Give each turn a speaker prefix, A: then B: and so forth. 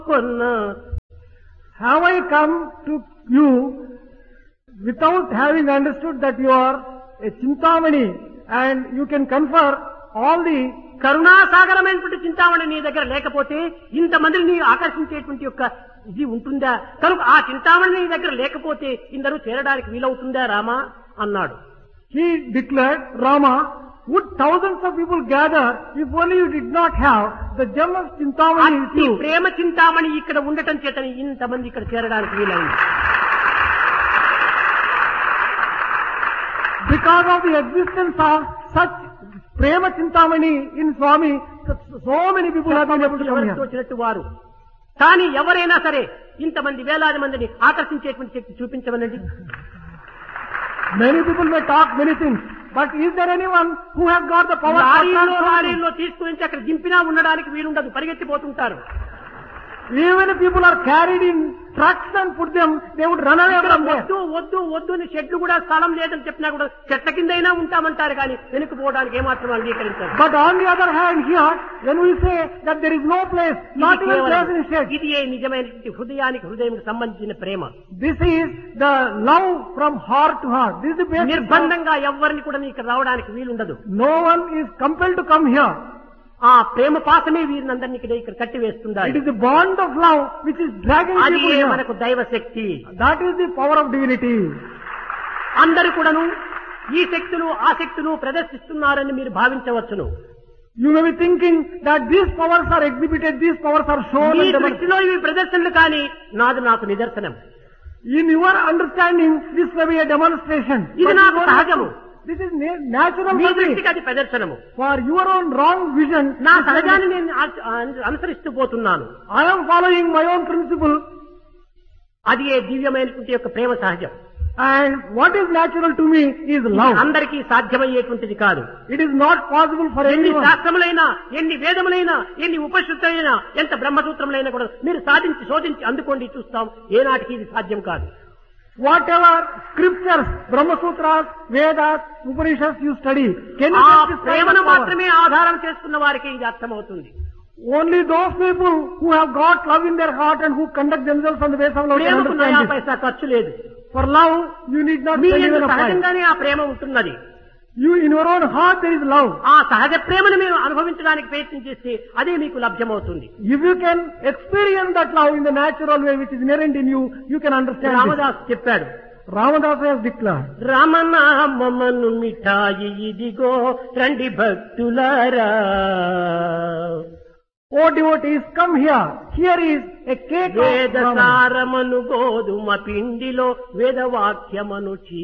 A: కొన్నా
B: Have I come to you without having understood that you are a Chintamani and you can confer all the
A: కరుణాసాగరమైనటువంటి Chintamani నీ దగ్గర లేకపోతే ఇంతమందిని నీ ఆకర్షించేటువంటి యొక్క ఇది ఉంటుందా కనుక ఆ చింతామణి నీ దగ్గర లేకపోతే ఇందరూ చేరడానికి వీలవుతుందా రామా అన్నాడు
B: He declared, Rama, would thousands of people gather if only you did not have the gem of Chintamani with
A: అట్టి
B: you?
A: ప్రేమ చింతామణి ఇక్కడ ఉండటం చేతని ఇంతమంది ఇక్కడ చేరడానికి వీలైంది
B: Because of the existence of such Prema Chintamani in Swami, so many people have been able to come
A: ఎవరికి
B: here.
A: తోచినట్టు వారు కానీ ఎవరైనా సరే ఇంతమంది వేలాది మందిని ఆకర్షించేటువంటి శక్తి చూపించమనండి
B: Many people may talk many things, but is there anyone who has got the power to
A: లారీలో
B: transform?
A: లారీల్లో తీసుకుని అక్కడ దింపినా ఉండడానికి వీలుండదు పరిగెత్తిపోతుంటారు
B: Even if people are carried in trucks and put them, they would run away
A: ఇక్కడ
B: from there.
A: వద్దు వద్దు వద్దు అని చెట్లు కూడా స్థలం లేదని చెప్పినా కూడా చెట్ల కిందైనా ఉంటామంటారు కానీ వెనుకపోవడానికి ఏమాత్రం అంగీకరించారు
B: But on the other hand here, when we say that there is no place, not even place in shade,
A: ఇది ఏ నిజమైనటువంటి హృదయానికి హృదయం సంబంధించిన ప్రేమ
B: this is the love from heart to heart. This is the basis. of-
A: నిర్బంధంగా ఎవరిని కూడా ఇక్కడ రావడానికి వీలుండదు
B: No one is compelled to come here.
A: ఆ ప్రేమ పాసమే వీరినందరినీ ఇక్కడ ఇక్కడ కట్టివేస్తుందా
B: It is the bond of love which is dragging
A: అది
B: people
A: ఏ
B: here.
A: మనకు దైవ శక్తి
B: That is the power of divinity.
A: అందరూ కూడాను ఈ శక్తులు ఆ శక్తులు ప్రదర్శిస్తున్నారని మీరు భావించవచ్చును
B: You may be thinking that these powers are exhibited, these powers are shown
A: me
B: and demonstrated.
A: దృష్టిలో ఇవి ప్రదర్శనలు కానీ నాది నాకు నిదర్శనం
B: In your understanding, this may be a demonstration.
A: ఇది
B: But
A: నాకు
B: you don't have
A: సహజము.
B: to- This is na- natural
A: me
B: for me.
A: దృష్టికి అది ప్రదర్శనము
B: For your own wrong vision,
A: నా
B: this may be-
A: సహజాన్ని నేను ఆ- ఆ- అనుసరిస్తూ పోతున్నాను
B: I am following my own principle
A: అది ఏ దివ్యమైనటువంటి యొక్క ప్రేమ సహజం
B: and what is natural to me is
A: ఇది
B: love.
A: అందరికీ సాధ్యమయ్యేటువంటిది కాదు
B: It is not possible for
A: ఎన్ని
B: anyone.
A: శాస్త్రములైనా ఎన్ని వేదములైనా ఎన్ని ఉపశుద్ధులైనా ఎంత బ్రహ్మసూత్రములైనా కూడా మీరు సాధించి శోధించి అందుకోండి చూస్తాం ఏనాటికి ఇది సాధ్యం కాదు
B: Whatever scriptures, Brahma Sutras, Vedas, Upanishads you study, can you
A: ఆ
B: get this kind
A: ప్రేమను
B: of power?
A: మాత్రమే ఆధారం చేసుకున్న వారికి ఇది అర్థమవుతుంది
B: Only those people who have got love in their heart and who conduct themselves on the basis of love can
A: ప్రేమకు నయా
B: understand this.
A: పైసా ఖర్చు లేదు
B: For love, you need not
A: me
B: spend
A: యందు
B: even a price.
A: సహజంగానే ఆ ప్రేమ ఉంటున్నది
B: You, in your own heart, there is love.
A: ఆ సహజ ప్రేమను మీరు అనుభవించడానికి ప్రయత్నం చేస్తే అదే మీకు లభ్యమవుతుంది
B: If you can experience that love in the natural way which is inherent in you, you can understand this.
A: Ramdas చెప్పాడు
B: Ramadasa has declared.
A: రమణామను మిఠాయి ఇదిగో రండి భక్తులారా
B: Oh devotees, come here. Here is a cake of
A: వేద
B: Brahman.
A: సారమను గోధుమ పిండిలో వేదవాక్యమను చీ